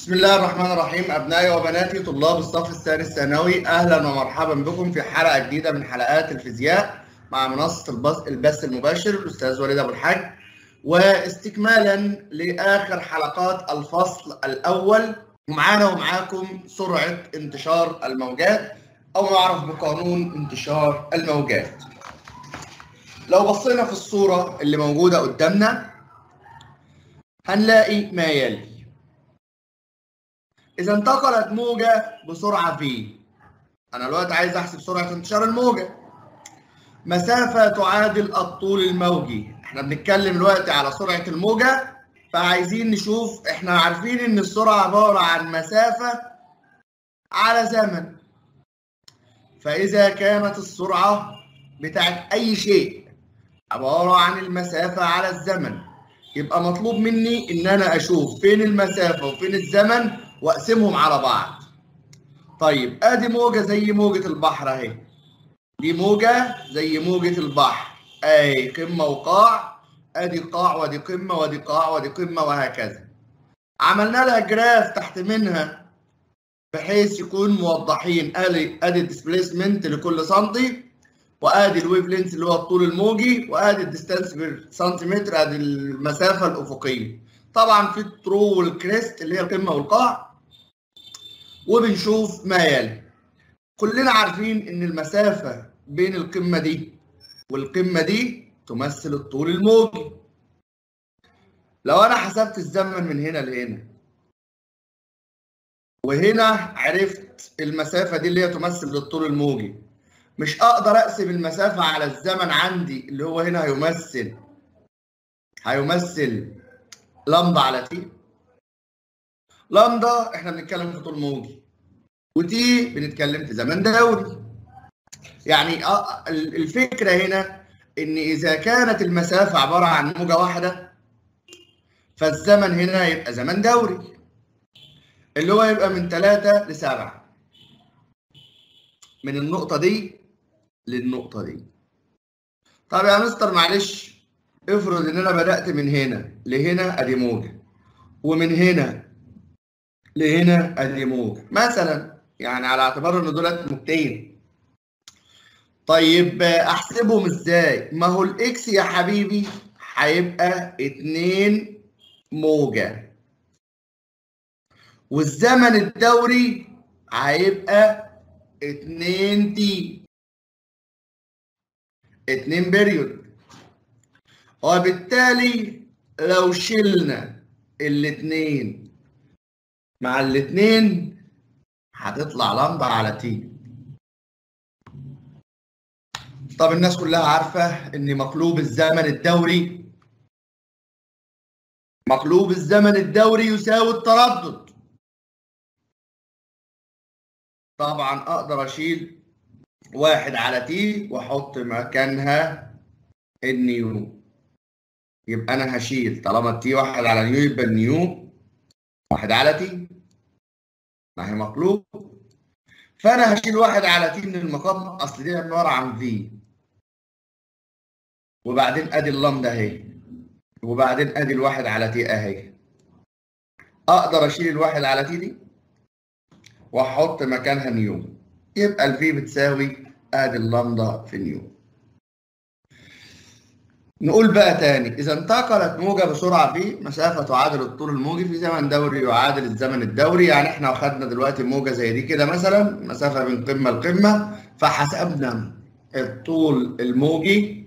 بسم الله الرحمن الرحيم أبنائي وبناتي طلاب الصف الثاني الثانوي أهلا ومرحبا بكم في حلقة جديدة من حلقات الفيزياء مع منصة البث البث المباشر الأستاذ وليد أبو الحاج واستكمالا لآخر حلقات الفصل الأول ومعانا ومعاكم سرعة انتشار الموجات أو ما يعرف بقانون انتشار الموجات لو بصينا في الصورة اللي موجودة قدامنا هنلاقي ما يلي إذا انتقلت موجة بسرعة v أنا دلوقتي عايز أحسب سرعة انتشار الموجة مسافة تعادل الطول الموجي احنا بنتكلم دلوقتي على سرعة الموجة فعايزين نشوف احنا عارفين ان السرعة عبارة عن مسافة على زمن فإذا كانت السرعة بتاعت أي شيء عبارة عن المسافة على الزمن يبقى مطلوب مني ان انا اشوف فين المسافة وفين الزمن واقسمهم على بعض طيب ادي موجة زي موجة البحر اهي دي موجة زي موجة البحر اي قمة وقاع ادي قاع ودي قمة ودي قاع ودي قمة وهكذا عملنا لها جراف تحت منها بحيث يكون موضحين ادي ادي الديسبيسمنت لكل سنتي وادي الويف لينث اللي هو الطول الموجي وادي الديستانس بير سنتيمتر ادي المسافة الافقية طبعا في الترو والكريست اللي هي القمة والقاع وبنشوف ما يلي كلنا عارفين ان المسافة بين القمة دي والقمة دي تمثل الطول الموجي لو انا حسبت الزمن من هنا لهنا وهنا عرفت المسافة دي اللي هي تمثل الطول الموجي مش اقدر اقسم المسافة على الزمن عندي اللي هو هنا هيمثل هيمثل لامدا على تي لامدا احنا بنتكلم في طول موجي وتي بنتكلم في زمن دوري يعني الفكره هنا ان اذا كانت المسافه عباره عن موجه واحده فالزمن هنا يبقى زمن دوري اللي هو يبقى من 3 ل 7 من النقطه دي للنقطه دي طب يا مستر معلش افرض ان انا بدات من هنا لهنا ادي موجه ومن هنا لهنا ادي موجه مثلا يعني على اعتبار ان دولت موجتين طيب احسبهم ازاي ما هو الاكس يا حبيبي هيبقى 2 موجه والزمن الدوري هيبقى 2 تي 2 بيريود وبالتالي لو شلنا الاثنين مع الاثنين هتطلع لمبة على تي طب الناس كلها عارفة ان مقلوب الزمن الدوري مقلوب الزمن الدوري يساوي التردد طبعا اقدر اشيل واحد على تي واحط مكانها النيو يبقى انا هشيل طالما التي واحد على نيو يبقى النيو واحد على تي ما هي مقلوب فانا هشيل واحد على تي من المقام اصل دي عباره عن في وبعدين ادي اللمده اهي وبعدين ادي الواحد على تي اهي اقدر اشيل الواحد على تي دي واحط مكانها نيو يبقى الفي بتساوي ادي اللمده في نيو نقول بقى تاني إذا انتقلت موجة بسرعة في مسافة تعادل الطول الموجي في زمن دوري يعادل الزمن الدوري يعني احنا أخدنا دلوقتي موجة زي دي كده مثلا مسافة من قمة لقمة فحسبنا الطول الموجي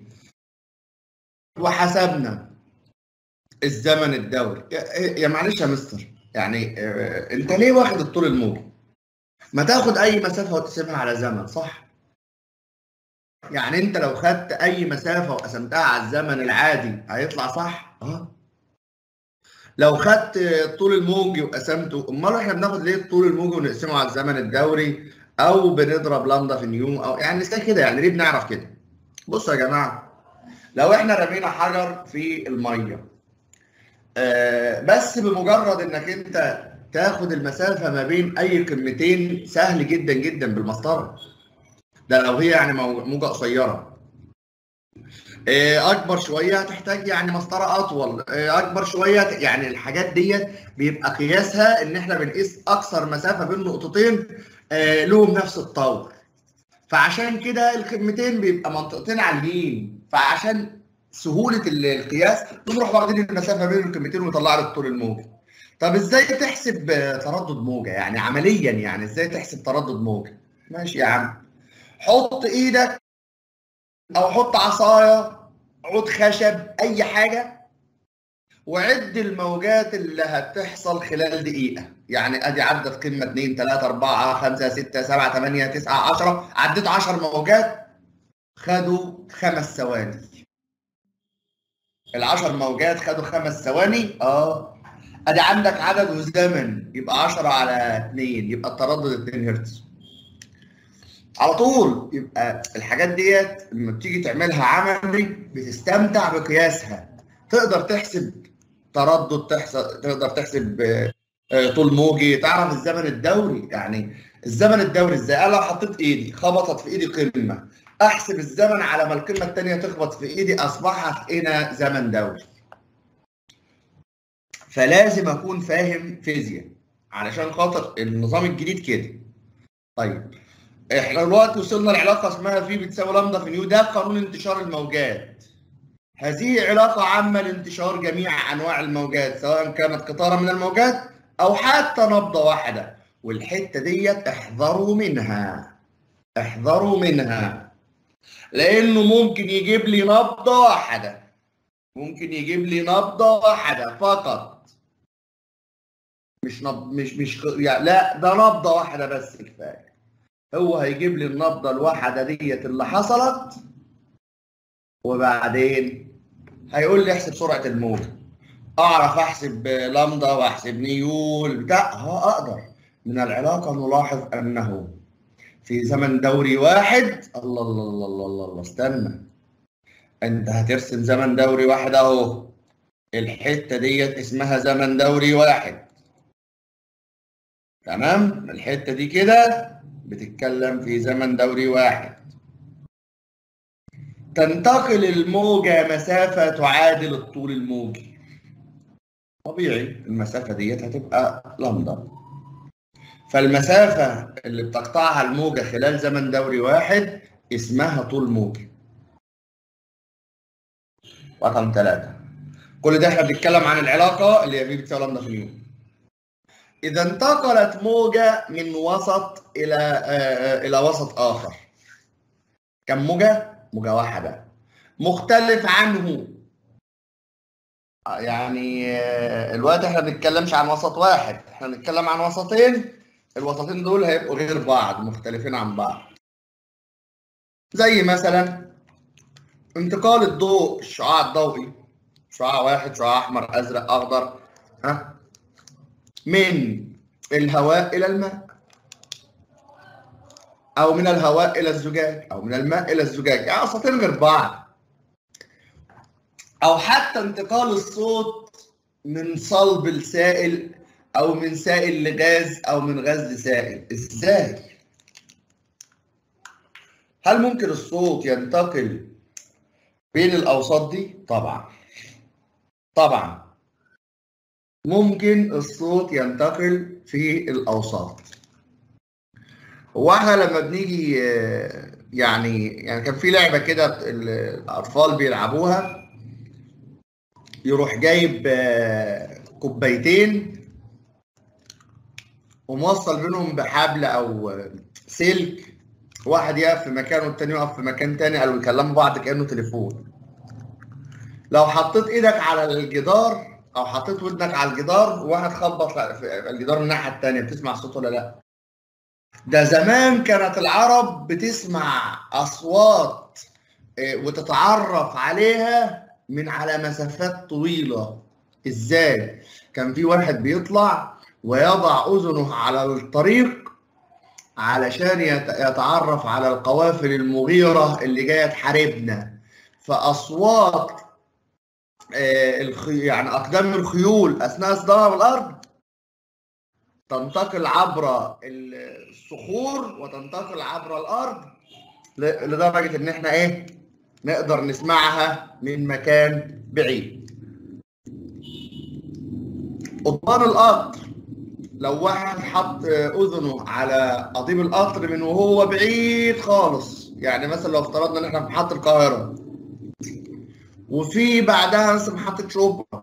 وحسبنا الزمن الدوري يا معلش يا مستر يعني اه انت ليه واخد الطول الموجي؟ ما تاخد أي مسافة وتقسمها على زمن صح؟ يعني انت لو خدت اي مسافه وقسمتها على الزمن العادي هيطلع صح اه لو خدت طول الموجي وقسمته امال احنا بناخد ليه الطول الموجي ونقسمه على الزمن الدوري او بنضرب لامدا في نيو او يعني ازاي كده يعني ليه بنعرف كده بصوا يا جماعه لو احنا رمينا حجر في الميه آه بس بمجرد انك انت تاخد المسافه ما بين اي قمتين سهل جدا جدا بالمسطره ده لو هي يعني موجة قصيرة إيه، اكبر شويه هتحتاج يعني مسطره اطول إيه، اكبر شويه يعني الحاجات ديت بيبقى قياسها ان احنا بنقيس اقصر مسافه بين نقطتين آه، لهم نفس الطور فعشان كده الخدمتين بيبقى منطقتين عاليين فعشان سهوله ال- القياس بنروح واخدين المسافه بين القيمتين ونطلع لك طول الموجه طب ازاي تحسب آه، تردد موجه يعني عمليا يعني ازاي تحسب تردد موجه ماشي يا عم حط ايدك او حط عصايه عود خشب اي حاجه وعد الموجات اللي هتحصل خلال دقيقه يعني ادي عدت قمه 2 3 4 5 6 7 8 9 10 عديت 10 موجات خدوا خمس ثواني العشر موجات خدوا خمس ثواني اه ادي عندك عدد وزمن يبقى 10 على 2 يبقى التردد 2 هرتز على طول يبقى الحاجات ديت لما بتيجي تعملها عملي بتستمتع بقياسها تقدر تحسب تردد تحسب تقدر تحسب آه، آه، طول موجي تعرف الزمن الدوري يعني الزمن الدوري ازاي انا لو حطيت ايدي خبطت في ايدي قمه احسب الزمن على ما القمه الثانيه تخبط في ايدي اصبحت هنا زمن دوري فلازم اكون فاهم فيزياء علشان خاطر النظام الجديد كده طيب احنا دلوقتي وصلنا لعلاقه اسمها في بتساوي لامدا في نيو ده قانون انتشار الموجات هذه علاقه عامه لانتشار جميع انواع الموجات سواء كانت قطاره من الموجات او حتى نبضه واحده والحته ديت احذروا منها احذروا منها لانه ممكن يجيب لي نبضه واحده ممكن يجيب لي نبضه واحده فقط مش نبض مش مش يعني لا ده نبضه واحده بس كفايه هو هيجيب لي النبضه الواحده ديت اللي حصلت وبعدين هيقول لي احسب سرعه الموجه اعرف احسب لامدا واحسب نيول بتاع اه اقدر من العلاقه نلاحظ انه في زمن دوري واحد الله الله الله الله الله, الله استنى انت هترسم زمن دوري واحد اهو الحته ديت اسمها زمن دوري واحد تمام الحته دي كده بتتكلم في زمن دوري واحد تنتقل الموجة مسافة تعادل الطول الموجي طبيعي المسافة ديت هتبقى لامدا فالمسافة اللي بتقطعها الموجة خلال زمن دوري واحد اسمها طول موجي رقم ثلاثة كل ده احنا بنتكلم عن العلاقة اللي هي في بتساوي لامدا في نيو إذا انتقلت موجة من وسط إلى آه، إلى وسط آخر كم موجة؟ موجة واحدة مختلف عنه آه، يعني آه، الوقت احنا ما بنتكلمش عن وسط واحد احنا بنتكلم عن وسطين الوسطين دول هيبقوا غير بعض مختلفين عن بعض زي مثلا انتقال الضوء الشعاع الضوئي شعاع واحد شعاع احمر ازرق اخضر ها من الهواء الى الماء او من الهواء الى الزجاج او من الماء الى الزجاج يعني وسطين غير بعض او حتى انتقال الصوت من صلب لسائل او من سائل لغاز او من غاز لسائل ازاي هل ممكن الصوت ينتقل بين الاوساط دي طبعا طبعا ممكن الصوت ينتقل في الاوساط هو احنا لما بنيجي آه، يعني يعني كان في لعبه كده ال- الاطفال بيلعبوها يروح جايب آه، كوبايتين وموصل بينهم بحبل او آه، سلك واحد يقف في مكان والتاني يقف في مكان تاني قالوا يكلموا بعض كانه تليفون لو حطيت ايدك على الجدار او حطيت ودنك على الجدار وواحد خبط في الجدار من الناحيه التانيه بتسمع الصوت ولا لا ده زمان كانت العرب بتسمع اصوات آه، وتتعرف عليها من على مسافات طويله ازاي كان في واحد بيطلع ويضع اذنه على الطريق علشان يت- يتعرف على القوافل المغيره اللي جايه تحاربنا فاصوات آه، الخي... يعني اقدام الخيول اثناء اصطدامها بالارض تنتقل عبر الصخور وتنتقل عبر الارض ل- لدرجه ان احنا ايه نقدر نسمعها من مكان بعيد قضبان القطر لو واحد حط اذنه على قضيب القطر من وهو بعيد خالص يعني مثلا لو افترضنا ان احنا في محطه القاهره وفي بعدها مثلا محطه شبرا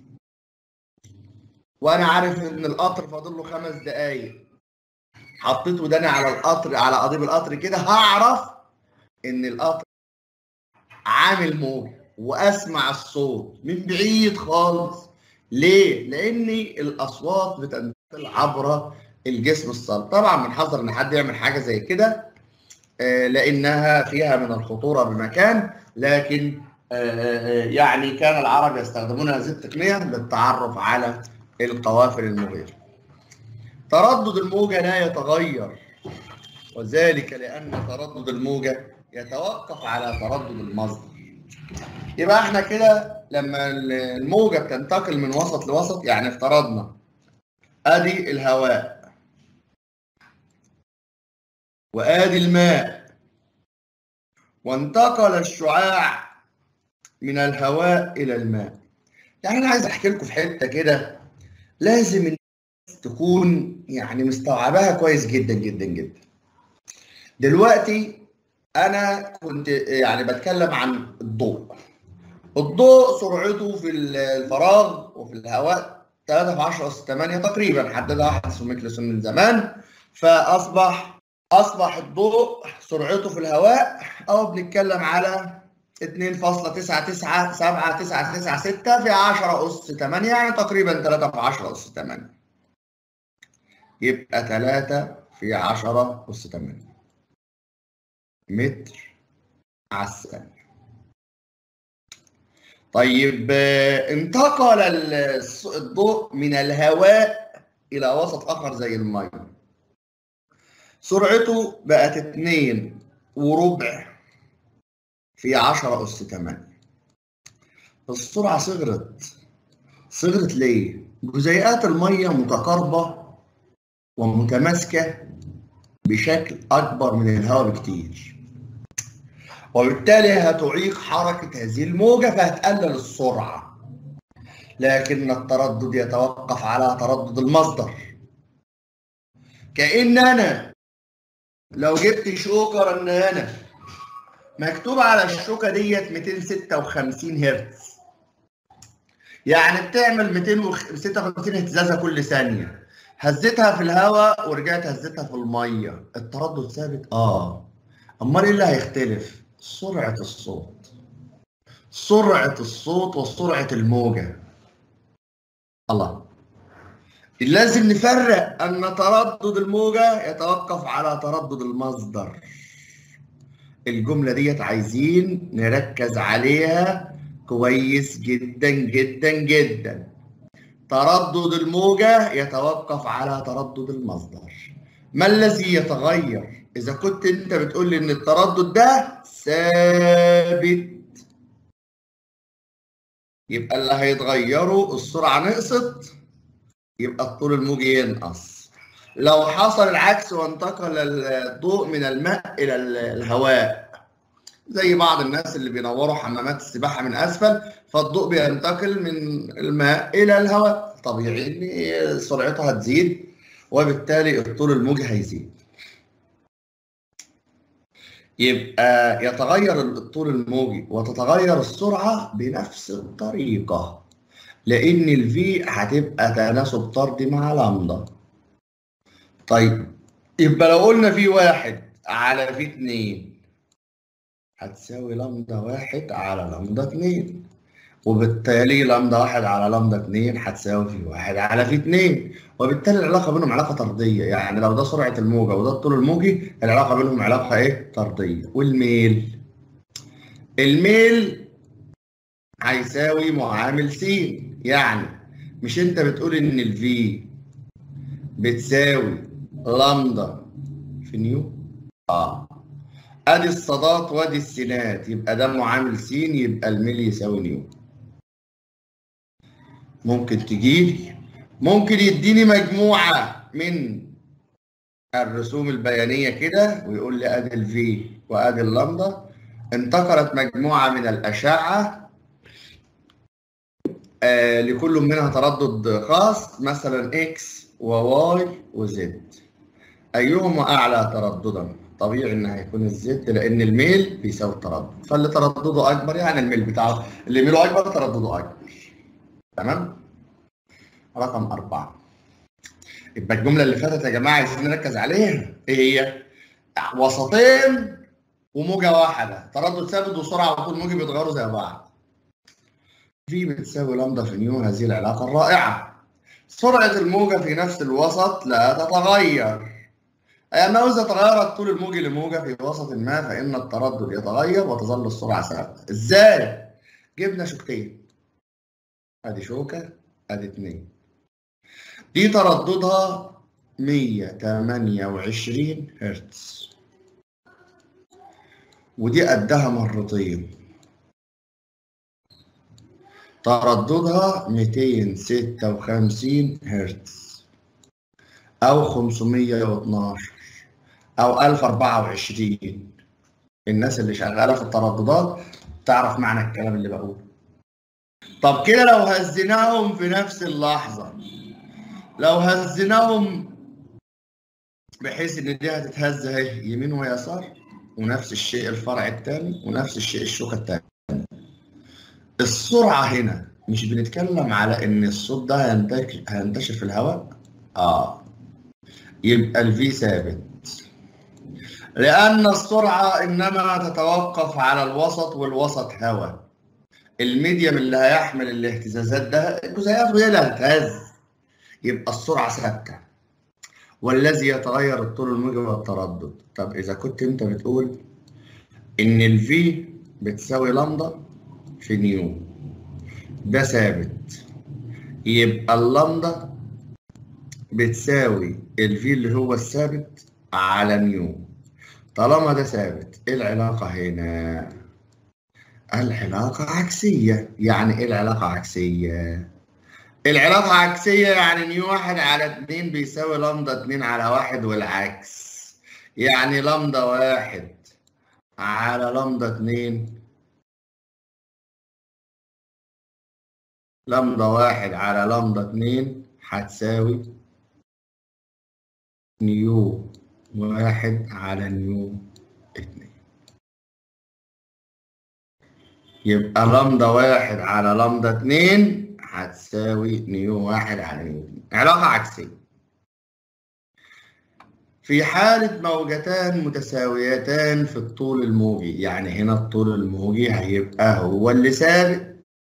وانا عارف ان القطر فاضل له خمس دقايق حطيت وداني على القطر على قضيب القطر كده هعرف ان القطر عامل موج واسمع الصوت من بعيد خالص ليه؟ لان الاصوات بتنتقل عبر الجسم الصلب طبعا من حذر ان حد يعمل حاجه زي كده لانها فيها من الخطوره بمكان لكن يعني كان العرب يستخدمون هذه التقنيه للتعرف على القوافل المغيره تردد الموجه لا يتغير وذلك لان تردد الموجه يتوقف على تردد المصدر يبقى احنا كده لما الموجه بتنتقل من وسط لوسط يعني افترضنا ادي الهواء وادي الماء وانتقل الشعاع من الهواء الى الماء يعني انا عايز احكي لكم في حته كده لازم الناس تكون يعني مستوعباها كويس جدا جدا جدا دلوقتي انا كنت يعني بتكلم عن الضوء الضوء سرعته في الفراغ وفي الهواء 3 في 10 اس 8 تقريبا حددها واحد اسمه ميكلسون من زمان فاصبح اصبح الضوء سرعته في الهواء او بنتكلم على 2.99796 في 10 اس 8 يعني تقريبا 3 في 10 اس 8 يبقى 3 في 10 اس 8 متر على الثانية طيب انتقل الضوء من الهواء إلى وسط آخر زي المية سرعته بقت اتنين وربع في عشرة أس تمانية السرعة صغرت صغرت ليه؟ جزيئات المية متقاربة ومتماسكة بشكل أكبر من الهواء بكتير وبالتالي هتعيق حركة هذه الموجة فهتقلل السرعة لكن التردد يتوقف على تردد المصدر كأن أنا لو جبت شوكة رنانة مكتوب على الشوكة ديت 256 هرتز يعني بتعمل 256 اهتزازة كل ثانية هزيتها في الهواء ورجعت هزيتها في المية التردد ثابت؟ اه امال ايه اللي هيختلف؟ سرعة الصوت سرعة الصوت وسرعة الموجة الله لازم نفرق أن تردد الموجة يتوقف على تردد المصدر الجملة ديت عايزين نركز عليها كويس جدا جدا جدا تردد الموجة يتوقف على تردد المصدر ما الذي يتغير إذا كنت أنت بتقول لي إن التردد ده ثابت يبقى اللي هيتغيره السرعة نقصت يبقى الطول الموجي ينقص لو حصل العكس وانتقل الضوء من الماء إلى الهواء زي بعض الناس اللي بينوروا حمامات السباحة من أسفل فالضوء بينتقل من الماء إلى الهواء طبيعي إن سرعته هتزيد وبالتالي الطول الموجي هيزيد يبقى يتغير الطول الموجي وتتغير السرعة بنفس الطريقة لأن الفي هتبقى تناسب طردي مع لامدا طيب يبقى لو قلنا في واحد على في اتنين هتساوي لامدا واحد على لامدا اتنين وبالتالي لامدا واحد على لامدا اتنين هتساوي في واحد على في اتنين وبالتالي العلاقه بينهم علاقه طرديه يعني لو ده سرعه الموجه وده الطول الموجي العلاقه بينهم علاقه ايه؟ طرديه والميل الميل هيساوي معامل س يعني مش انت بتقول ان الفي بتساوي لامدا في نيو اه ادي الصادات وادي السينات يبقى ده معامل س يبقى الميل يساوي نيو ممكن تجيلي ممكن يديني مجموعة من الرسوم البيانية كده ويقول لي ادي الفي وادي اللامدا انتقلت مجموعة من الأشعة آه لكل منها تردد خاص مثلا اكس وواي وزد أيهما أعلى ترددا؟ طبيعي إن هيكون الزد لأن الميل بيساوي التردد فاللي تردده أكبر يعني الميل بتاعه اللي ميله أكبر تردده أكبر تمام؟ رقم أربعة يبقى الجملة اللي فاتت يا جماعة عايزين نركز عليها إيه هي؟ وسطين وموجة واحدة تردد ثابت وسرعة وطول موجي بيتغيروا زي بعض في بتساوي لامدا في نيو هذه العلاقة الرائعة سرعة الموجة في نفس الوسط لا تتغير أي أنه إذا تغيرت طول الموج لموجة في وسط ما فإن التردد يتغير وتظل السرعة ثابتة إزاي؟ جبنا شوكتين أدي شوكة أدي اتنين دي ترددها 128 هرتز ودي قدها مرتين ترددها 256 هرتز أو 512 أو 1024 الناس اللي شغالة في الترددات تعرف معنى الكلام اللي بقوله طب كده لو هزيناهم في نفس اللحظة لو هزيناهم بحيث ان دي هتتهز اهي يمين ويسار ونفس الشيء الفرع الثاني ونفس الشيء الشوكة الثانية السرعة هنا مش بنتكلم على ان الصوت ده هينتشر هينتشر في الهواء اه يبقى الفي ثابت لأن السرعة إنما تتوقف على الوسط والوسط هواء الميديم اللي هيحمل الاهتزازات ده الجزيئات وهي اللي هتهز يبقى السرعة ثابتة والذي يتغير الطول الموجي والتردد طب إذا كنت أنت بتقول إن الفي بتساوي لامدا في نيو ده ثابت يبقى اللامدا بتساوي الفي اللي هو الثابت على نيو طالما ده ثابت ايه العلاقة هنا؟ العلاقة عكسية يعني ايه العلاقة عكسية؟ العلاقة عكسية يعني نيو واحد على اتنين بيساوي لامدا اتنين على واحد والعكس يعني لامدا واحد على لامدا اتنين لامدا واحد على لامدا اتنين هتساوي نيو واحد على نيو اتنين يبقى لامدا واحد على لامدا اتنين هتساوي نيو واحد على نيو اتنين علاقة عكسية في حالة موجتان متساويتان في الطول الموجي يعني هنا الطول الموجي هيبقى هو اللي ثابت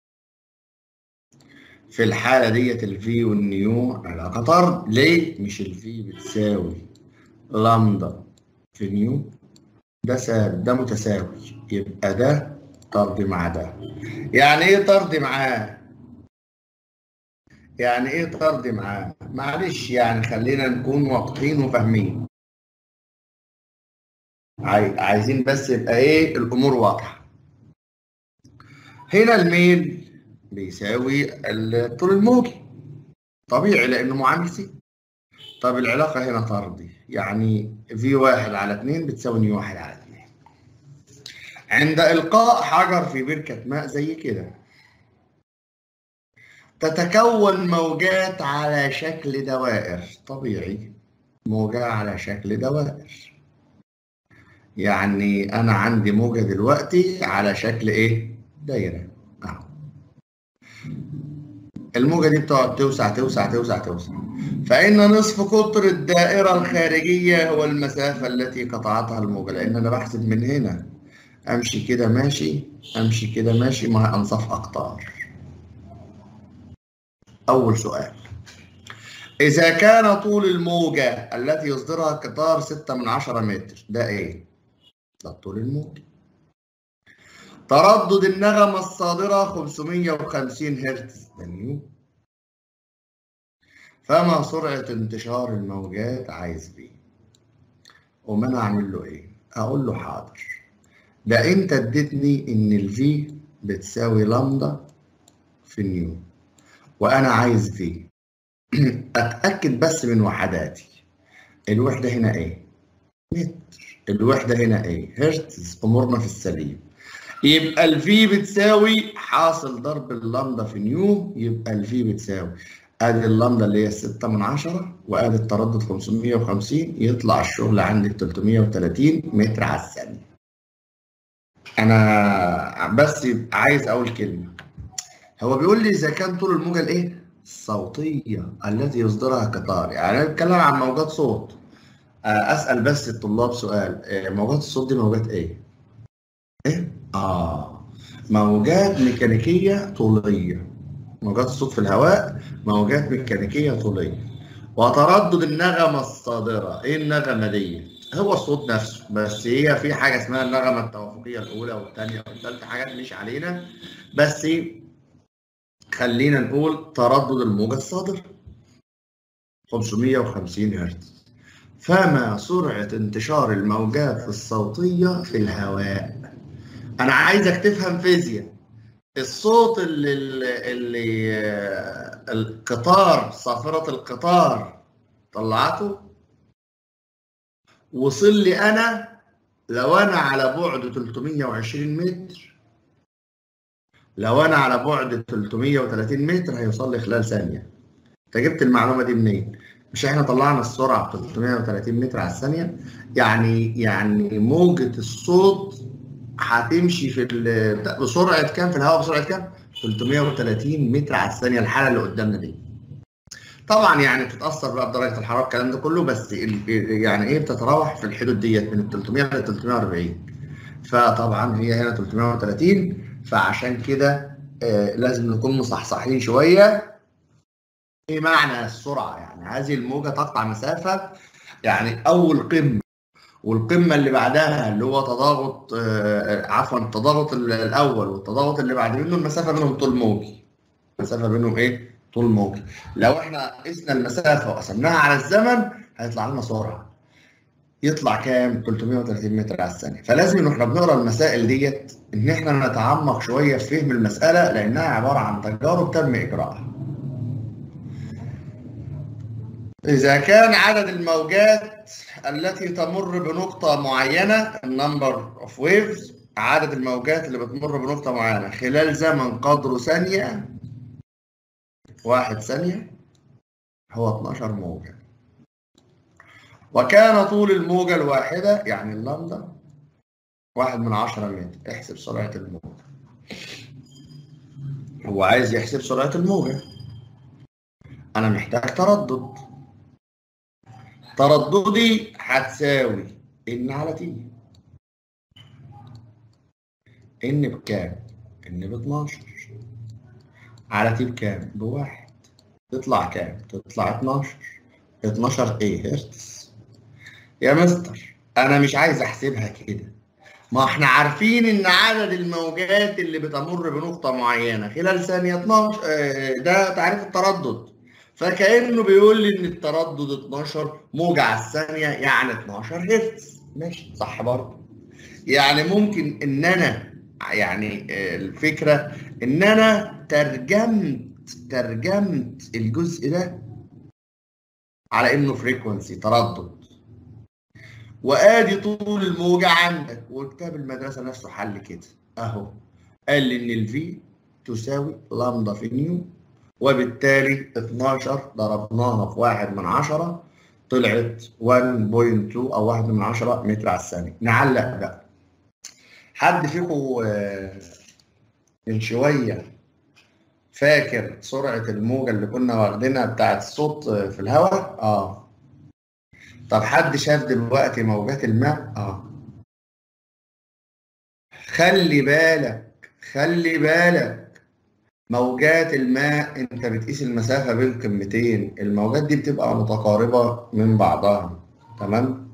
في الحالة ديت الفي والنيو علاقة طرد ليه؟ مش الفي بتساوي لامدا في نيو ده ثابت ده متساوي يبقى ده طرد مع ده يعني ايه طرد معاه؟ يعني ايه طرد معاه؟ معلش يعني خلينا نكون واضحين وفاهمين عايزين بس يبقى ايه الامور واضحه هنا الميل بيساوي الطول الموجي طبيعي لانه معامل سي طب العلاقه هنا طردي يعني في واحد على اتنين بتساوي نيو واحد على اتنين عند القاء حجر في بركه ماء زي كده تتكون موجات على شكل دوائر طبيعي موجة على شكل دوائر يعني أنا عندي موجة دلوقتي على شكل إيه؟ دايرة أهو الموجة دي بتقعد توسع توسع توسع توسع فإن نصف قطر الدائرة الخارجية هو المسافة التي قطعتها الموجة لأن أنا بحسب من هنا أمشي كده ماشي أمشي كده ماشي مع أنصاف أقطار أول سؤال إذا كان طول الموجة التي يصدرها قطار 6 من 10 متر ده إيه؟ ده طول الموجة تردد النغمة الصادرة 550 هرتز ده نيو فما سرعة انتشار الموجات عايز بيه وما أنا أعمل له إيه؟ أقول له حاضر ده أنت اديتني إن الفي بتساوي لامدا في نيو وانا عايز في اتاكد بس من وحداتي الوحده هنا ايه متر الوحده هنا ايه هرتز امورنا في السليم يبقى الفي بتساوي حاصل ضرب اللامدا في نيو يبقى الفي بتساوي ادي اللامدا اللي هي 6 من 10 وادي التردد 550 يطلع الشغل عندي 330 متر على الثانيه انا بس عايز اقول كلمه هو بيقول لي اذا كان طول الموجه الايه الصوتيه التي يصدرها قطار يعني انا بتكلم عن موجات صوت اسال بس الطلاب سؤال موجات الصوت دي موجات ايه ايه اه موجات ميكانيكيه طوليه موجات الصوت في الهواء موجات ميكانيكيه طوليه وتردد النغمه الصادره ايه النغمه دي هو الصوت نفسه بس هي في حاجه اسمها النغمه التوافقيه الاولى والثانيه والثالثه حاجات مش علينا بس خلينا نقول تردد الموجه الصادره 550 هرتز فما سرعه انتشار الموجات الصوتيه في الهواء انا عايزك تفهم فيزياء الصوت اللي اللي القطار صافره القطار طلعته وصل لي انا لو انا على بعد 320 متر لو انا على بعد 330 متر هيوصل لي خلال ثانيه انت جبت المعلومه دي منين مش احنا طلعنا السرعه ب 330 متر على الثانيه يعني يعني موجه الصوت هتمشي في بسرعه كام في الهواء بسرعه كام 330 متر على الثانيه الحاله اللي قدامنا دي طبعا يعني بتتاثر بقى بدرجه الحراره الكلام ده كله بس يعني ايه بتتراوح في الحدود ديت من 300 ل 340 فطبعا هي هنا 330 فعشان كده آه لازم نكون مصحصحين شويه ايه معنى السرعه يعني هذه الموجه تقطع مسافه يعني اول قمه والقمه اللي بعدها اللي هو تضاغط آه عفوا التضاغط الاول والتضاغط اللي بعد منه المسافه بينهم طول موجي المسافه بينهم ايه طول موجي لو احنا قسنا المسافه وقسمناها على الزمن هيطلع لنا سرعه يطلع كام 330 متر على الثانيه فلازم واحنا بنقرا المسائل ديت ان احنا نتعمق شويه في فهم المساله لانها عباره عن تجارب تم اجراءها إذا كان عدد الموجات التي تمر بنقطة معينة النمبر اوف ويفز عدد الموجات اللي بتمر بنقطة معينة خلال زمن قدره ثانية واحد ثانية هو 12 موجة وكان طول الموجة الواحدة يعني اللامدا واحد من عشرة متر احسب سرعة الموجة هو عايز يحسب سرعة الموجة أنا محتاج تردد ترددي هتساوي ان على تي ان بكام؟ ان ب 12 على تي بكام؟ بواحد تطلع كام؟ تطلع 12 12 ايه هرتز يا مستر انا مش عايز احسبها كده ما احنا عارفين ان عدد الموجات اللي بتمر بنقطة معينة خلال ثانية 12 ده تعريف التردد فكانه بيقول لي ان التردد 12 موجة على الثانية يعني 12 هرتز ماشي صح برضه يعني ممكن ان انا يعني الفكرة ان انا ترجمت ترجمت الجزء ده على انه فريكونسي تردد وادي طول الموجة عندك وكتاب المدرسة نفسه حل كده اهو قال لي ان الفي تساوي لامدا في نيو وبالتالي 12 ضربناها في 1 من 10 طلعت 1.2 او 1 من 10 متر على الثانية نعلق بقى حد فيكم من شوية فاكر سرعة الموجة اللي كنا واخدينها بتاعت الصوت في الهواء؟ اه طب حد شاف دلوقتي موجات الماء؟ اه خلي بالك خلي بالك موجات الماء انت بتقيس المسافة بين قمتين الموجات دي بتبقى متقاربة من بعضها تمام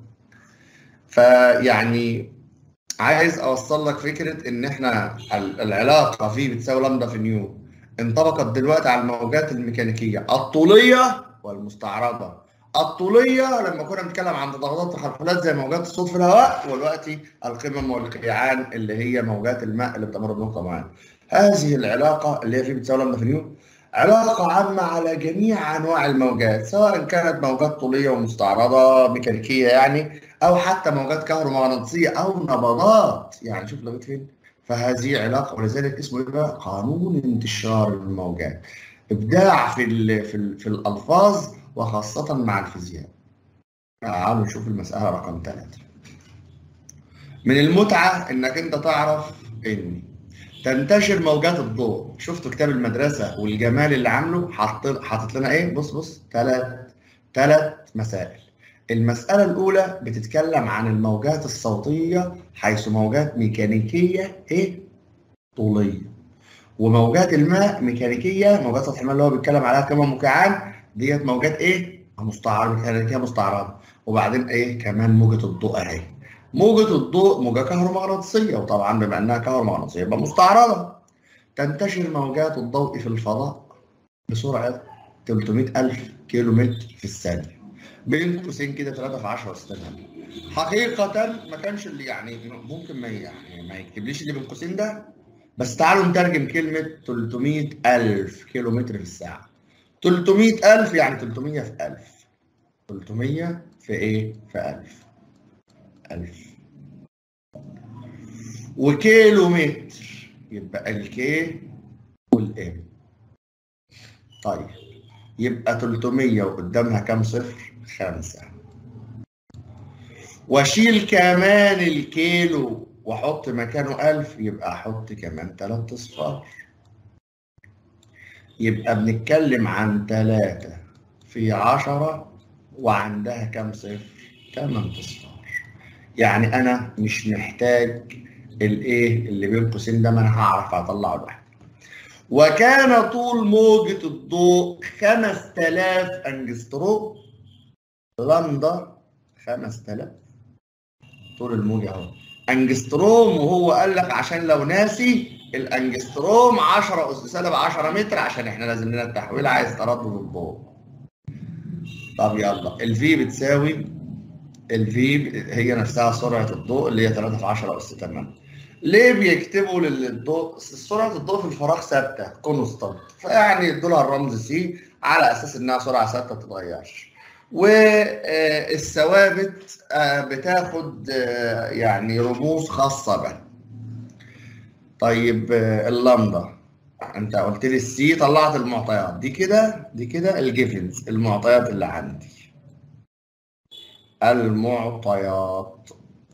فيعني عايز اوصل لك فكرة ان احنا العلاقة في بتساوي لامدا في نيو انطبقت دلوقتي على الموجات الميكانيكية الطولية والمستعرضة الطولية لما كنا بنتكلم عن تضاغطات الحركات زي موجات الصوت في الهواء ودلوقتي القمم والقيعان اللي هي موجات الماء اللي بتمر بنقطة معينة هذه العلاقة اللي هي في بتساوي لامدا في نيو علاقة عامة على جميع أنواع الموجات سواء كانت موجات طولية ومستعرضة ميكانيكية يعني أو حتى موجات كهرومغناطيسية أو نبضات يعني شوف لغاية فين فهذه علاقه ولذلك اسمه ايه بقى؟ قانون انتشار الموجات ابداع في ال في, ال في الالفاظ وخاصه مع الفيزياء تعالوا نشوف المساله رقم ثلاثة من المتعه انك انت تعرف ان تنتشر موجات الضوء شفتوا كتاب المدرسه والجمال اللي عامله حاطط حاطط لنا ايه بص بص ثلاث ثلاث مسائل المسألة الأولى بتتكلم عن الموجات الصوتية حيث موجات ميكانيكية إيه؟ طولية. وموجات الماء ميكانيكية موجات سطح الماء اللي هو بيتكلم عليها كما مكعان ديت موجات إيه؟ مستعرضة ميكانيكية مستعرضة. وبعدين إيه؟ كمان موجة الضوء أهي. موجة الضوء موجة كهرومغناطيسية وطبعا بما إنها كهرومغناطيسية يبقى مستعرضة. تنتشر موجات الضوء في الفضاء بسرعة 300,000 كيلو متر في الثانية. بين قوسين كده 3 في 10 استنى حقيقة ما كانش اللي يعني ممكن ما يعني ما يكتبليش اللي بين قوسين ده بس تعالوا نترجم كلمة 300 ألف كيلو متر في الساعة 300 ألف يعني 300 في 1000 300 في إيه؟ في 1000 1000 وكيلو متر يبقى الكي والام طيب يبقى 300 وقدامها كام صفر؟ خمسة واشيل كمان الكيلو واحط مكانه ألف يبقى احط كمان تلات اصفار يبقى بنتكلم عن تلاتة في عشرة وعندها كام صفر؟ تمن اصفار يعني انا مش محتاج الايه اللي بين قوسين ده ما انا هعرف اطلعه لوحدي وكان طول موجة الضوء 5000 انجستروم لندا 5000 طول الموجة اهو انجستروم وهو قال لك عشان لو ناسي الانجستروم 10 اس سالب 10 متر عشان احنا لازم لنا التحويل عايز تردد الضوء طب يلا الفي بتساوي الفي هي نفسها سرعة الضوء اللي هي 3 في 10 اس 8 ليه بيكتبوا للضوء سرعة الضوء في الفراغ ثابتة كونستانت فيعني يدوا لها الرمز سي على اساس انها سرعة ثابتة ما تتغيرش والثوابت بتاخد يعني رموز خاصة بها طيب اللمضة انت قلت لي السي طلعت المعطيات دي كده دي كده الجيفنز المعطيات اللي عندي المعطيات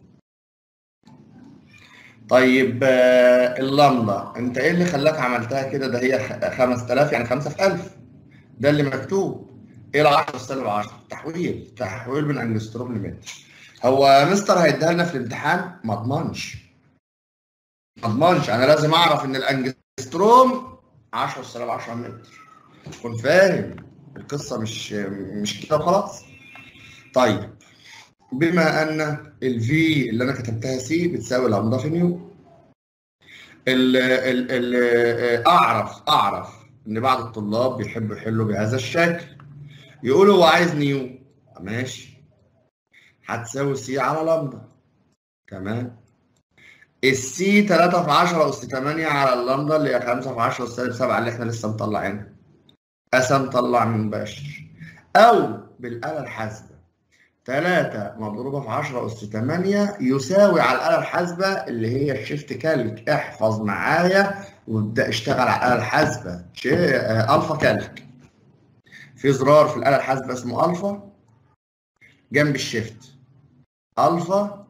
طيب اللمضة انت ايه اللي خلاك عملتها كده ده هي 5000 يعني 5 في 1000 ده اللي مكتوب ايه ال 10 سالب 10 تحويل تحويل من انجستروم لمتر هو مستر هيديها لنا في الامتحان ما اضمنش ما اضمنش انا لازم اعرف ان الانجستروم 10 سالب 10 متر تكون فاهم القصه مش مش كده وخلاص طيب بما ان الفي اللي انا كتبتها سي بتساوي لامدا في نيو ال ال ال اعرف اعرف ان بعض الطلاب بيحبوا يحلوا بهذا الشكل يقولوا هو عايز نيو ماشي هتساوي سي على لامدا تمام السي 3 في 10 اس 8 على اللامدا اللي هي 5 في 10 اس سالب 7 اللي احنا لسه مطلعينها قسم طلع من مباشر او بالاله الحاسبه 3 مضروبه في 10 اس 8 يساوي على الاله الحاسبه اللي هي الشيفت كالك احفظ معايا وابدا اشتغل على الاله الحاسبه الفا كالك في زرار في الاله الحاسبه اسمه الفا جنب الشيفت الفا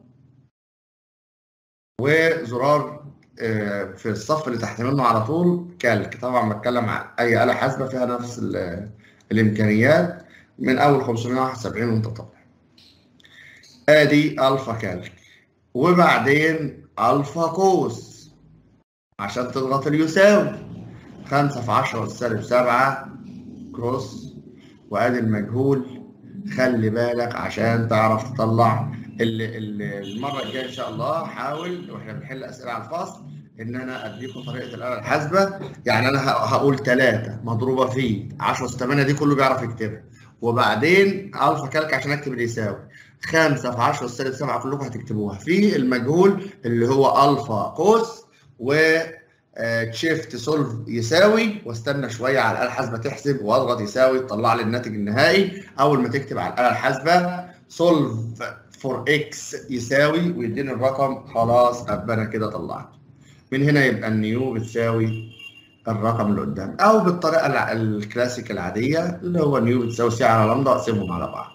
وزرار في الصف اللي تحت منه على طول كالك طبعا بتكلم عن اي اله حاسبه فيها نفس الامكانيات من اول 571 وانت طالع ادي الفا كالك وبعدين الفا قوس عشان تضغط اليساوي 5 في 10 سالب 7 كروس وادي المجهول خلي بالك عشان تعرف تطلع المره الجايه ان شاء الله حاول واحنا بنحل اسئله على الفصل ان انا اديكم طريقه الاله الحاسبه يعني انا هقول 3 مضروبه في 10 اس 8 دي كله بيعرف يكتبها وبعدين الفا كالك عشان اكتب اللي يساوي 5 في 10 اس سالب 7 كلكم هتكتبوها في المجهول اللي هو الفا قوس و تشيفت سولف يساوي واستنى شويه على الاله الحاسبه تحسب واضغط يساوي تطلع لي الناتج النهائي اول ما تكتب على الاله الحاسبه سولف فور اكس يساوي ويديني الرقم خلاص ابقى انا كده طلعت من هنا يبقى النيو بتساوي الرقم اللي قدام او بالطريقه الع- الكلاسيك العاديه اللي هو نيو بتساوي سي على لامدا اقسمهم على بعض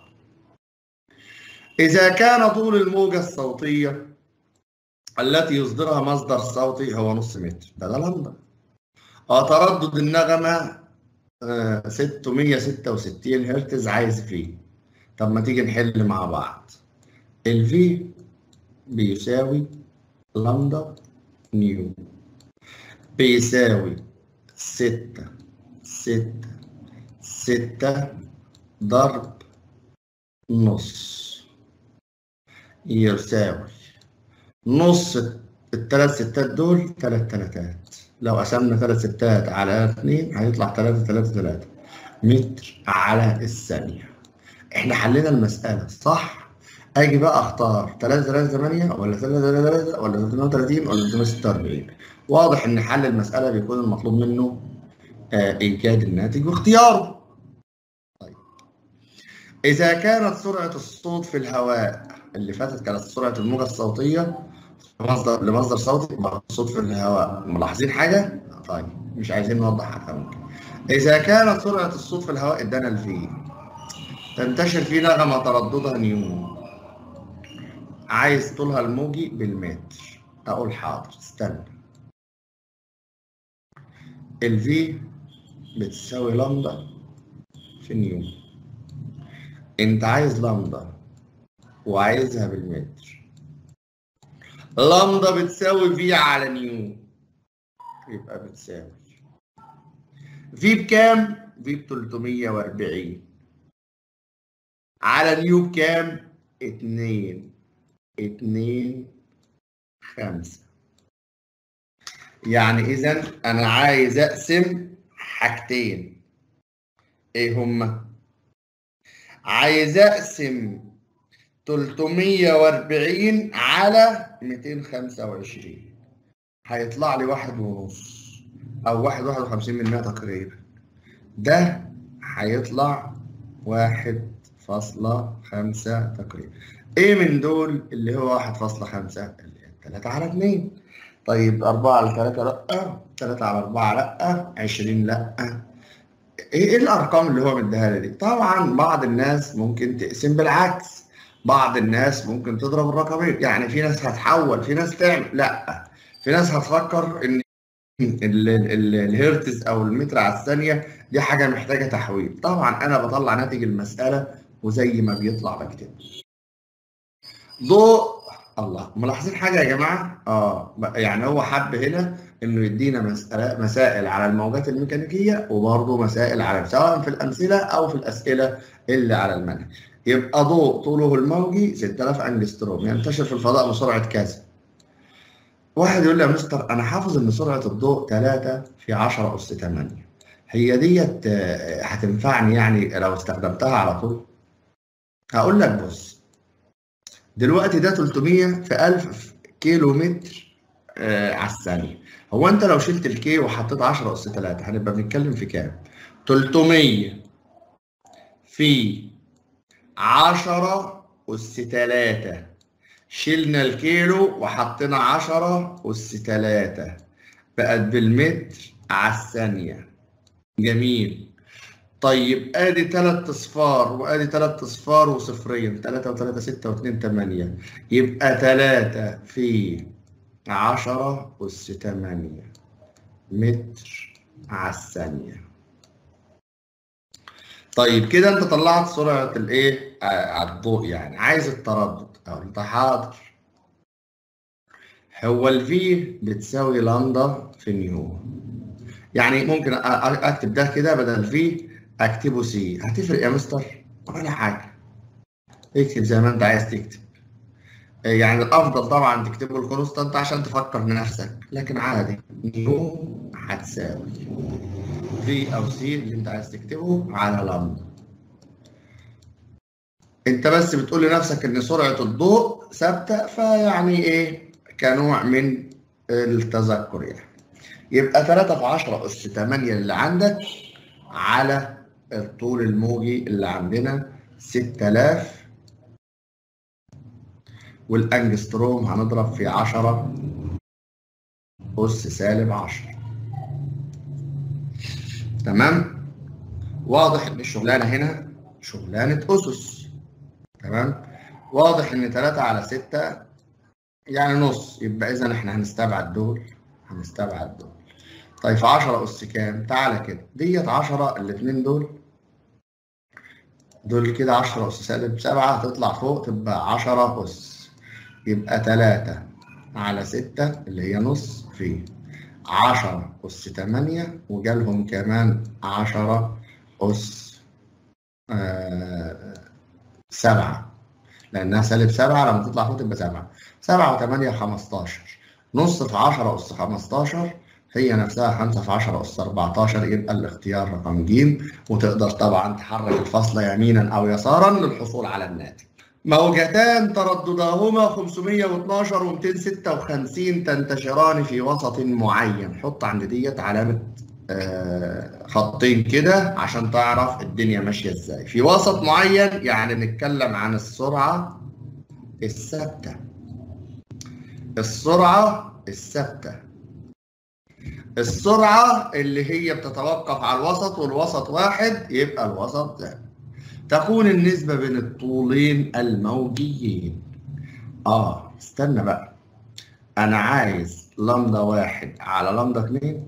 اذا كان طول الموجه الصوتيه التي يصدرها مصدر صوتي هو نص متر ده ده لامدا اه تردد النغمه آه، 666 هرتز عايز فيه طب ما تيجي نحل مع بعض الفي بيساوي لامدا نيو بيساوي ستة ستة ستة ضرب نص يساوي نص الثلاث ستات دول ثلاث تلاتات لو قسمنا ثلاث ستات على اتنين هيطلع ثلاثة ثلاثة ثلاثة متر على الثانية احنا حلينا المسألة صح؟ اجي بقى اختار 3 3 8 ولا 3 3 3 ولا 330 ولا 346 واضح ان حل المسألة بيكون المطلوب منه آه، ايجاد الناتج واختياره طيب اذا كانت سرعة الصوت في الهواء اللي فاتت كانت سرعة الموجة الصوتية مصدر لمصدر صوتي يبقى الصوت في الهواء ملاحظين حاجة؟ طيب مش عايزين نوضح أكتر من كده. إذا كانت سرعة الصوت في الهواء ادانا الفي تنتشر في نغمة ترددها نيو عايز طولها الموجي بالمتر أقول حاضر استنى الفي بتساوي لامدا في نيو انت عايز لامدا وعايزها بالمتر لامدا بتساوي في على نيو يبقى بتساوي في بكام؟ في ب 340 على نيو بكام؟ 2 2 5 يعني إذا أنا عايز أقسم حاجتين إيه هما؟ عايز أقسم 340 على 225 هيطلع لي واحد ونص او واحد واحد وخمسين من مية تقريبا ده هيطلع واحد فاصلة خمسة تقريبا ايه من دول اللي هو واحد فاصلة خمسة اللي هي تلاتة على اتنين طيب أربعة على تلاتة لأ تلاتة على أربعة لأ عشرين لأ ايه إيه الأرقام اللي هو مديها لي دي طبعا بعض الناس ممكن تقسم بالعكس بعض الناس ممكن تضرب الرقمين يعني في ناس هتحول في ناس تعمل لا في ناس هتفكر ان ال- ال- الهرتز او المتر على الثانيه دي حاجه محتاجه تحويل طبعا انا بطلع ناتج المساله وزي ما بيطلع بكتب ضوء الله ملاحظين حاجه يا جماعه اه ب- يعني هو حب هنا انه يدينا مسألة مسائل على الموجات الميكانيكيه وبرضه مسائل على سواء في الامثله او في الاسئله اللي على المنهج يبقى ضوء طوله الموجي 6000 انجستروم ينتشر في الفضاء بسرعه كذا واحد يقول لي يا مستر انا حافظ ان سرعه الضوء 3 في 10 اس 8 هي ديت آه، هتنفعني يعني لو استخدمتها على طول هقول لك بص دلوقتي ده 300 في 1000 كيلو متر آه على الثانيه هو انت لو شلت الكي وحطيت 10 اس 3 هنبقى بنتكلم في كام 300 في 10 أس 3 شلنا الكيلو وحطينا 10 أس 3 بقت بالمتر على الثانية جميل طيب ادي تلات اصفار وادي تلات اصفار وصفرين تلاتة وتلاتة ستة واتنين تمانية يبقى تلاتة في عشرة أس تمانية متر على الثانية طيب كده انت طلعت سرعة الايه آه، على الضوء يعني عايز التردد او انت حاضر هو الفي بتساوي لامدا في نيو يعني ممكن أ- أ- اكتب ده كده بدل في اكتبه سي هتفرق يا مستر ولا حاجة اكتب زي ما انت عايز تكتب يعني الافضل طبعا تكتبه الكونستانت عشان تفكر نفسك لكن عادي نيو هتساوي في او سي اللي انت عايز تكتبه على لامدا انت بس بتقول لنفسك ان سرعه الضوء ثابته فيعني ايه كنوع من التذكر يعني يبقى 3 في 10 اس 8 اللي عندك على الطول الموجي اللي عندنا 6000 والانجستروم هنضرب في 10 أس سالب 10 تمام واضح إن الشغلانة هنا شغلانة أسس تمام واضح إن 3 على 6 يعني نص يبقى إذا إحنا هنستبعد دول هنستبعد دول طيب في 10 أس كام؟ تعالى كده ديت 10 الاتنين دول دول كده 10 أس سالب 7 هتطلع فوق تبقى 10 أس يبقى 3 على 6 اللي هي نص في 10 أس 8 وجالهم كمان 10 أس آه 7 لأنها سالب 7 لما تطلع فوق تبقى 7 7 و8 15 نص في 10 أس 15 هي نفسها 5 في 10 أس 14 يبقى الاختيار رقم ج وتقدر طبعا تحرك الفصل يمينا أو يسارا للحصول على الناتج. موجتان تردداهما 512 و 256 تنتشران في وسط معين، حط عند ديت علامة آه خطين كده عشان تعرف الدنيا ماشية ازاي. في وسط معين يعني نتكلم عن السرعة الثابتة. السرعة الثابتة. السرعة اللي هي بتتوقف على الوسط والوسط واحد يبقى الوسط ده تكون النسبة بين الطولين الموجيين اه استنى بقى انا عايز لمدة واحد على لمدة اتنين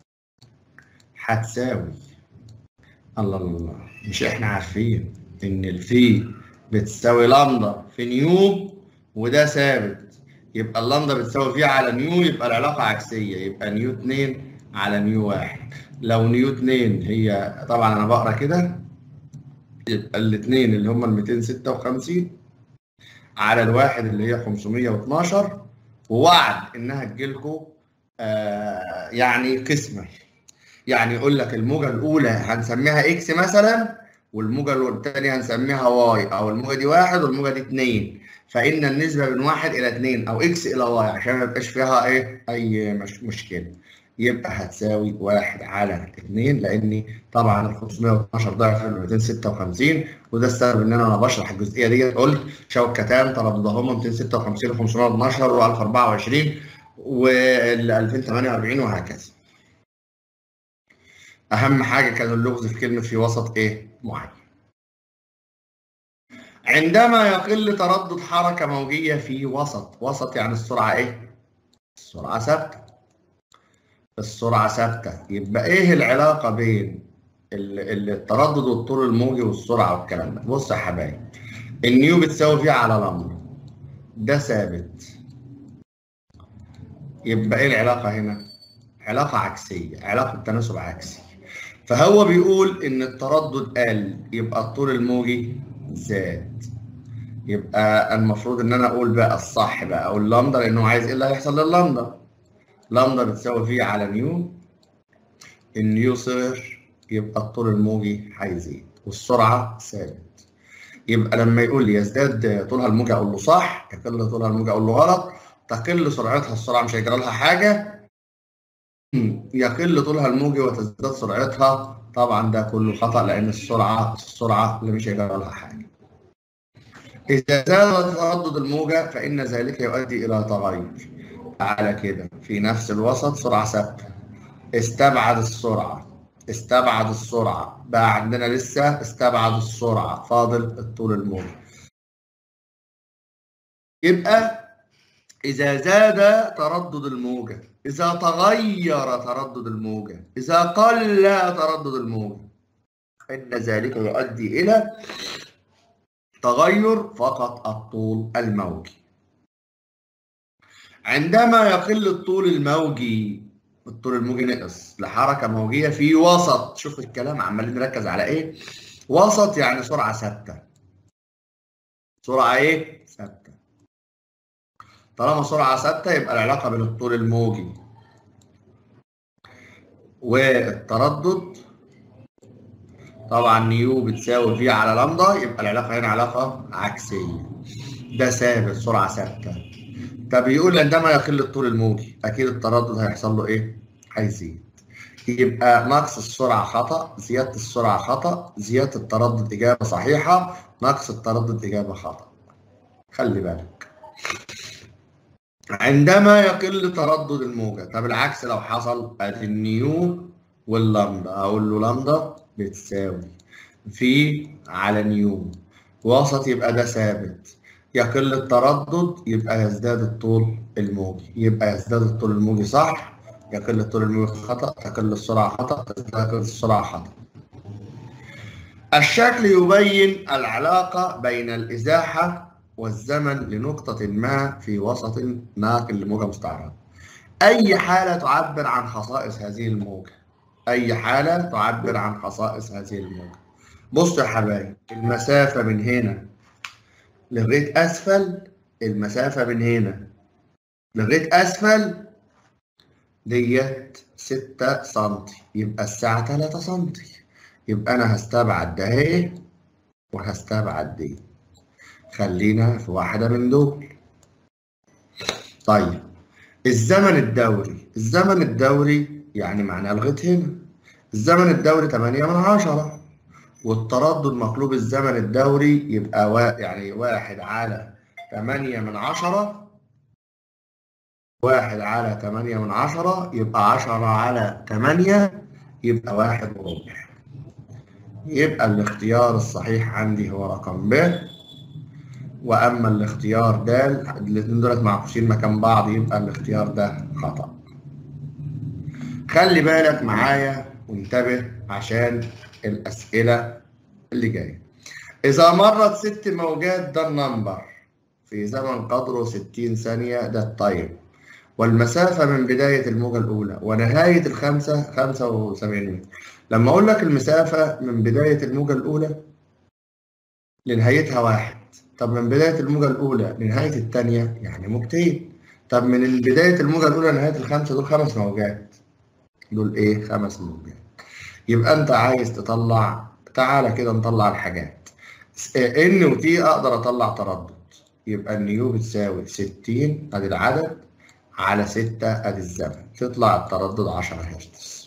هتساوي الله الله مش احنا عارفين ان الفي بتساوي لمدة في نيو وده ثابت يبقى اللمدة بتساوي فيه على نيو يبقى العلاقة عكسية يبقى نيو 2 على نيو 1 لو نيو 2 هي طبعا أنا بقرا كده يبقى الاثنين اللي هم ال 256 على الواحد اللي هي 512 ووعد إنها تجيلكم آه يعني قسمة يعني يقول لك الموجة الأولى هنسميها إكس مثلا والموجة الثانية هنسميها واي أو الموجة دي واحد والموجة دي اتنين فإن النسبة من واحد إلى اتنين أو إكس إلى واي عشان ما يبقاش فيها إيه أي مش مشكلة يبقى هتساوي واحد على اتنين لأني طبعا ال 512 ضعف ال 256 وده السبب إن أنا وأنا بشرح الجزئية ديت قلت شوكتان ترددهما 256 و 512 و 1024 وال 2048 وهكذا. أهم حاجة كان اللغز في كلمة في وسط إيه؟ معين. عندما يقل تردد حركة موجية في وسط، وسط يعني السرعة إيه؟ السرعة ثابتة. السرعة ثابتة، يبقى إيه العلاقة بين التردد والطول الموجي والسرعة والكلام ده؟ بص يا حبايبي. النيو بتساوي فيه على لمبة. ده ثابت. يبقى إيه العلاقة هنا؟ علاقة عكسية، علاقة تناسب عكسي. فهو بيقول ان التردد قل يبقى الطول الموجي زاد يبقى المفروض ان انا اقول بقى الصح بقى اقول لامدا لانه عايز ايه اللي هيحصل لللامدا لامدا بتساوي في على نيو النيو صفر يبقى الطول الموجي هيزيد والسرعه ثابت يبقى لما يقول لي يزداد طولها الموجي اقول له صح يقل طولها الموجي اقول له غلط تقل سرعتها السرعه مش هيجرى لها حاجه يقل طولها الموجي وتزداد سرعتها طبعا ده كله خطأ لأن السرعة السرعة اللي مش هيجرى لها حاجة. إذا زاد تردد الموجة فإن ذلك يؤدي إلى تغير. على كده في نفس الوسط سرعة ثابتة. استبعد السرعة استبعد السرعة بقى عندنا لسه استبعد السرعة فاضل الطول الموجي. يبقى إذا زاد تردد الموجة إذا تغير تردد الموجة إذا قل تردد الموجة فإن ذلك يؤدي إلى تغير فقط الطول الموجي عندما يقل الطول الموجي الطول الموجي نقص لحركة موجية في وسط شوف الكلام عمالين نركز على إيه وسط يعني سرعة ثابتة سرعة إيه؟ ثابتة طالما سرعة ثابتة يبقى العلاقة بين الطول الموجي والتردد طبعا نيو بتساوي في على لامدا يبقى العلاقة هنا علاقة عكسية ده ثابت سرعة ثابتة طب يقول عندما يقل الطول الموجي أكيد التردد هيحصل له إيه؟ هيزيد يبقى نقص السرعة خطأ زيادة السرعة خطأ زيادة التردد إجابة صحيحة نقص التردد إجابة خطأ خلي بالك عندما يقل تردد الموجة طب العكس لو حصل ادي النيو واللامدا اقول له لامدا بتساوي في على نيو وسط يبقى ده ثابت يقل التردد يبقى يزداد الطول الموجي يبقى يزداد الطول الموجي صح يقل الطول الموجي خطأ يقل السرعة خطأ يقل السرعة خطأ الشكل يبين العلاقة بين الإزاحة والزمن لنقطة ما في وسط ناقل لموجة مستعرضة أي حالة تعبر عن خصائص هذه الموجة أي حالة تعبر عن خصائص هذه الموجة بصوا يا حبايبي المسافة من هنا لغاية أسفل المسافة من هنا لغاية أسفل ديت ستة سنتي يبقى الساعة تلاتة سنتي يبقى أنا هستبعد ده اهي وهستبعد دي خلينا في واحدة من دول طيب الزمن الدوري الزمن الدوري يعني معناه لغاية هنا الزمن الدوري 8 من عشرة والتردد مقلوب الزمن الدوري يبقى وا... يعني واحد على 8 من عشرة واحد على 8 من عشرة يبقى 10 على 8 يبقى واحد وربع يبقى الاختيار الصحيح عندي هو رقم ب واما الاختيار د الاثنين دولت معكوسين مكان بعض يبقى الاختيار ده خطأ خلي بالك معايا وانتبه عشان الأسئلة اللي جاية إذا مرت ست موجات ده النمبر في زمن قدره 60 ثانية ده التايم والمسافة من بداية الموجة الأولى ونهاية الخمسة 75 متر لما أقول لك المسافة من بداية الموجة الأولى لنهايتها واحد طب من بداية الموجة الأولى لنهاية الثانية يعني موجتين طب من بداية الموجة الأولى لنهاية الخمسة دول خمس موجات دول إيه؟ خمس موجات يبقى أنت عايز تطلع تعالى كده نطلع الحاجات ان وتي اقدر اطلع تردد يبقى النيو بتساوي 60 ادي العدد على 6 ادي الزمن تطلع التردد 10 هرتز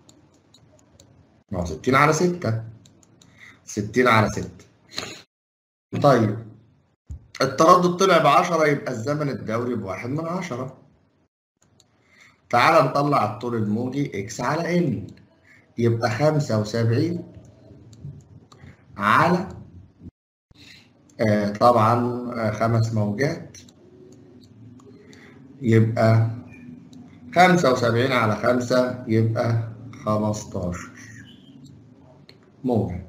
ما هو 60 على 6 60 على 6 طيب التردد طلع ب 10 يبقى الزمن الدوري بواحد من 10 تعال نطلع الطول الموجي اكس على ان يبقى 75 على آه طبعا آه خمس موجات يبقى خمسة وسبعين على خمسة يبقى خمستاشر موجة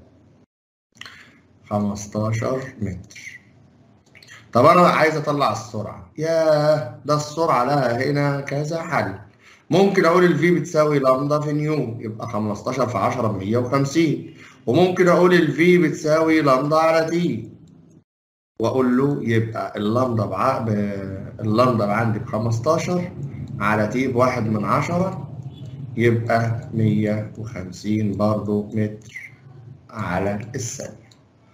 خمستاشر متر طب أنا عايز أطلع السرعة ياه ده السرعة لها هنا كذا حل ممكن أقول الفي بتساوي لامدا في نيو يبقى 15 في 10 ب 150 وممكن اقول الفي بتساوي لامدا على تي واقول له يبقى اللامدا بع... ب... اللامدا عندي ب 15 على تي بواحد من عشرة يبقى 150 برضو متر على الثانية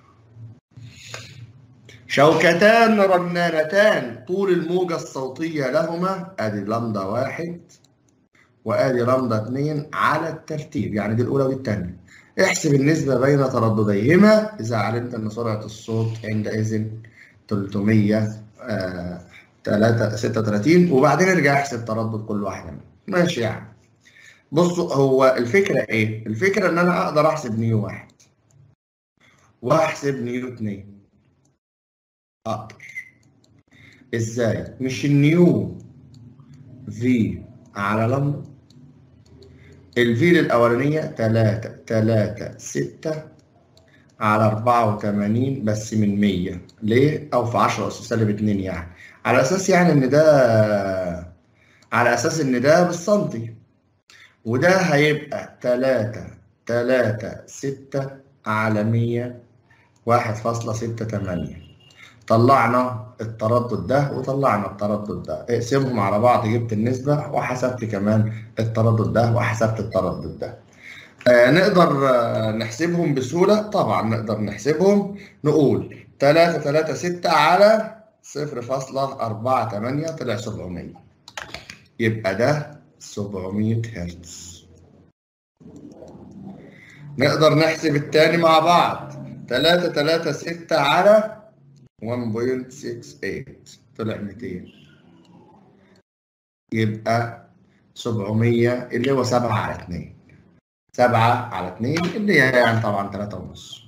شوكتان رنانتان طول الموجة الصوتية لهما ادي لامدا واحد وادي لامدا اتنين على الترتيب يعني دي الاولى ودي الثانيه احسب النسبة بين تردديهما إذا علمت أن سرعة الصوت عندئذ 336 وبعدين ارجع احسب تردد كل واحدة منهم ماشي يعني بصوا هو الفكرة إيه؟ الفكرة إن أنا أقدر أحسب نيو واحد وأحسب نيو اتنين أقدر إزاي؟ مش النيو في على لمبة الفيل الأولانية تلاتة تلاتة ستة على أربعة وتمانين بس من مية ليه؟ أو في عشرة أس سالب اتنين يعني على أساس يعني إن ده على أساس إن ده بالسنتي وده هيبقى تلاتة تلاتة ستة على مية واحد فاصلة ستة تمانية طلعنا التردد ده وطلعنا التردد ده اقسمهم على بعض جبت النسبة وحسبت كمان التردد ده وحسبت التردد ده آه نقدر آه نحسبهم بسهولة طبعا نقدر نحسبهم نقول 3 3 6 على 0.48 طلع 700 يبقى ده 700 هرتز نقدر نحسب التاني مع بعض 3 3 6 على 1.68 طلع 200 يبقى 700 اللي هو 7 على 2 7 على 2 اللي هي يعني طبعا 3 ونص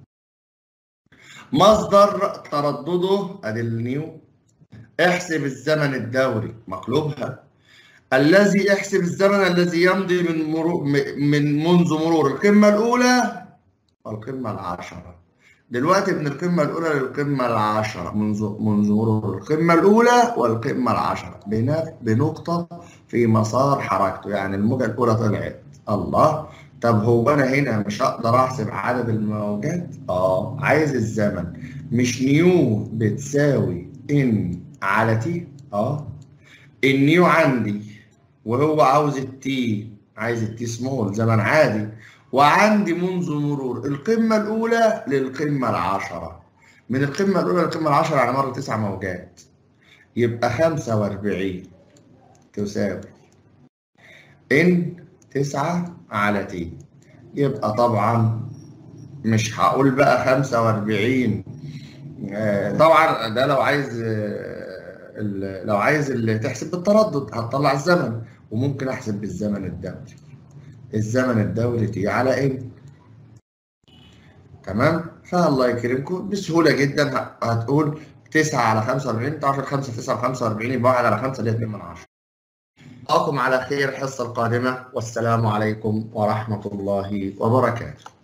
مصدر تردده ادي النيو احسب الزمن الدوري مقلوبها الذي احسب الزمن الذي يمضي من مرور من منذ مرور القمه الاولى والقمه العاشره دلوقتي من القمه الاولى للقمه العاشره منذ منذ مرور القمه الاولى والقمه العاشره بنقطه في مسار حركته يعني الموجه الاولى طلعت الله طب هو انا هنا مش هقدر احسب عدد الموجات اه عايز الزمن مش نيو بتساوي ان على تي اه النيو عندي وهو عاوز التي عايز التي سمول زمن عادي وعندي منذ مرور القمة الأولى للقمة العشرة من القمة الأولى للقمة العشرة على مر تسع موجات يبقى خمسة وأربعين تساوي إن تسعة على تي يبقى طبعا مش هقول بقى خمسة وأربعين طبعا ده لو عايز لو عايز اللي تحسب بالتردد هتطلع الزمن وممكن احسب بالزمن الدوري الزمن الدوري تي على ايه تمام فالله يكرمكم بسهوله جدا هتقول 9 على 45 تعرف 5 9 45 يبقى 1 على 5 اللي هي 2 من 10 أراكم على خير الحصة القادمة والسلام عليكم ورحمة الله وبركاته